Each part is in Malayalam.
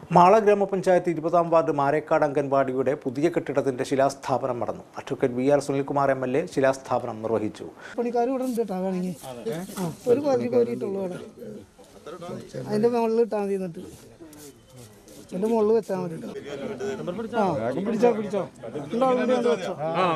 മാള ഗ്രാമപഞ്ചായത്ത് ഇരുപതാം വാർഡ് മാരേക്കാട് അംഗൻവാടിയുടെ പുതിയ കെട്ടിടത്തിന്റെ ശിലാസ്ഥാപനം നടന്നു advocate V R Sunilkumar M L A ശിലാസ്ഥാപനം നിർവഹിച്ചു പണിക്കാർ ഇവിടെ ഉണ്ട് കേട്ടോ വേണമെങ്കിൽ ആ ഒരു കോരി കോരിയിട്ടുള്ളൂ ഇവിടെ അതിന്റെ മുകളിൽ ഇട്ടാൽ മതി എന്നിട്ട് അതിന്റെ മുകളിൽ വെച്ചാൽ മതി കേട്ടോ. ആ പിടിച്ചോ പിടിച്ചോ ഉണ്ടോ already അത് വെച്ചോ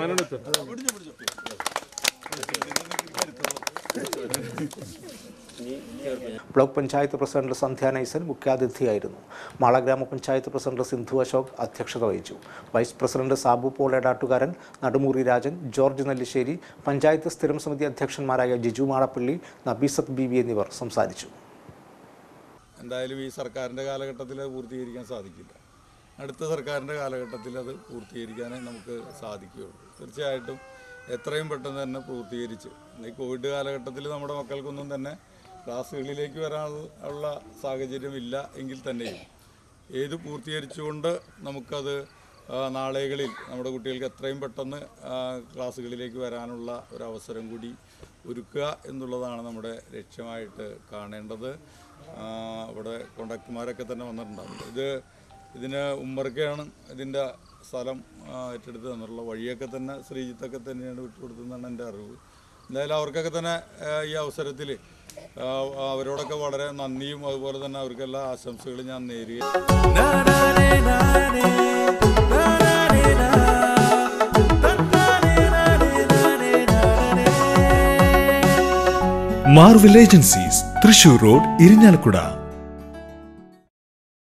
ബ്ലോക്ക് പഞ്ചായത്ത് പ്രസിഡന്റ് സന്ധ്യ നൈസൻ മുഖ്യാതിഥിയായിരുന്നു മാള ഗ്രാമപഞ്ചായത്ത് പ്രസിഡന്റ് സിന്ധു അശോക് അധ്യക്ഷത വഹിച്ചു vice president Sabu Paul Edattukaran Nadumuri Rajan George Nellissery panchayat സ്ഥിരം സമിതി അധ്യക്ഷന്മാരായ ജിജു മാടപ്പള്ളി നബീസത്ത് ബി വി എന്നിവർ സംസാരിച്ചു എന്തായാലും ഈ സർക്കാരിൻ്റെ കാലഘട്ടത്തിൽ അത് പൂർത്തീകരിക്കാൻ സാധിക്കില്ല അടുത്ത സർക്കാരിൻ്റെ കാലഘട്ടത്തിൽ അത് പൂർത്തീകരിക്കാനേ നമുക്ക് സാധിക്കുകയുള്ളൂ തീർച്ചയായിട്ടും എത്രയും പെട്ടെന്ന് തന്നെ പൂർത്തീകരിച്ച് ഈ കോവിഡ് കാലഘട്ടത്തിൽ നമ്മുടെ മക്കൾക്കൊന്നും തന്നെ ക്ലാസ്സുകളിലേക്ക് വരാനുള്ള സാഹചര്യം ഇല്ല എങ്കിൽ തന്നെയും ഏത് പൂർത്തീകരിച്ചുകൊണ്ട് നമുക്കത് ആ, നാളെകളിൽ നമ്മുടെ കുട്ടികൾക്ക് എത്രയും പെട്ടെന്ന് ആ, ക്ലാസ്സുകളിലേക്ക് വരാനുള്ള ഒരു അവസരം കൂടി ഒരുക്കുക എന്നുള്ളതാണ് നമ്മുടെ ലക്ഷ്യമായിട്ട് കാണേണ്ടത് ആ, ഇവിടെ കോണ്ടാക്ടർമാരൊക്കെ തന്നെ വന്നിട്ടുണ്ടാവും ഇത് ഇതിന് ഉമ്മർക്കയാണ് ഇതിൻ്റെ സ്ഥലം ആ, ഏറ്റെടുത്ത് തന്നിട്ടുള്ള വഴിയൊക്കെ തന്നെ ശ്രീജിത്തൊക്കെ തന്നെയാണ് വിട്ടുകൊടുത്തതെന്നാണ് എൻ്റെ അറിവ് എന്തായാലും അവർക്കൊക്കെ തന്നെ ആ, ഈ അവസരത്തിൽ അവരോടൊക്കെ വളരെ നന്ദിയും അതുപോലെ തന്നെ അവർക്കെല്ലാ ആശംസകളും ഞാൻ നേരുകയും Marvel agencies Thrissur road Irinjalakuda